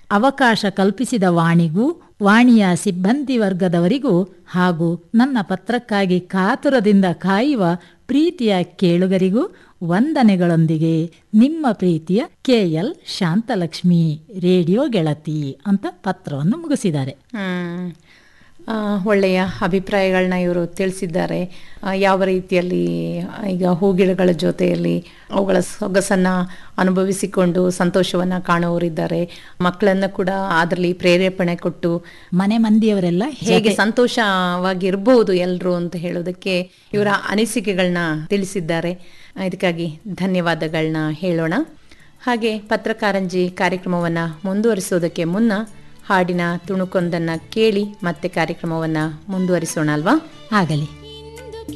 ಅವಕಾಶ ಕಲ್ಪಿಸಿದ ವಾಣಿಗೂ ವಾಣಿಯ ಸಿಬ್ಬಂದಿ ವರ್ಗದವರಿಗೂ ಹಾಗೂ ನನ್ನ ಪತ್ರಕ್ಕಾಗಿ ಕಾತುರದಿಂದ ಕಾಯುವ ಪ್ರೀತಿಯ ಕೇಳುಗರಿಗೂ ವಂದನೆಗಳೊಂದಿಗೆ ನಿಮ್ಮ ಪ್ರೀತಿಯ ಕೆ ಎಲ್ ಶಾಂತಲಕ್ಷ್ಮಿ ರೇಡಿಯೋ ಗೆಳತಿ ಅಂತ ಪತ್ರವನ್ನು ಮುಗಿಸಿದ್ದಾರೆ ಹ್ಮ್. ಆ, ಒಳ್ಳೆಯ ಅಭಿಪ್ರಾಯಗಳನ್ನ ಇವರು ತಿಳಿಸಿದ್ದಾರೆ ಆ, ಯಾವ ರೀತಿಯಲ್ಲಿ ಈಗ ಹೂಗಿಡಗಳ ಜೊತೆಯಲ್ಲಿ ಅವುಗಳ ಸೊಗಸನ್ನು ಅನುಭವಿಸಿಕೊಂಡು ಸಂತೋಷವನ್ನು ಕಾಣುವವರಿದ್ದಾರೆ ಮಕ್ಕಳನ್ನು ಕೂಡ ಅದರಲ್ಲಿ ಪ್ರೇರೇಪಣೆ ಕೊಟ್ಟು ಮನೆ ಮಂದಿಯವರೆಲ್ಲ ಹೇಗೆ ಸಂತೋಷವಾಗಿರ್ಬೋದು ಎಲ್ಲರೂ ಅಂತ ಹೇಳೋದಕ್ಕೆ ಇವರ ಅನಿಸಿಕೆಗಳನ್ನ ತಿಳಿಸಿದ್ದಾರೆ ಇದಕ್ಕಾಗಿ ಧನ್ಯವಾದಗಳನ್ನ ಹೇಳೋಣ ಹಾಗೆ ಪತ್ರಕಾರಂಜಿ ಕಾರ್ಯಕ್ರಮವನ್ನು ಮುಂದುವರಿಸೋದಕ್ಕೆ ಮುನ್ನ ಹಾಡಿನ ತುಣುಕೊಂದನ್ನು ಕೇಳಿ ಮತ್ತೆ ಕಾರ್ಯಕ್ರಮವನ್ನು ಮುಂದುವರಿಸೋಣ ಅಲ್ವಾ ಆಗಲಿ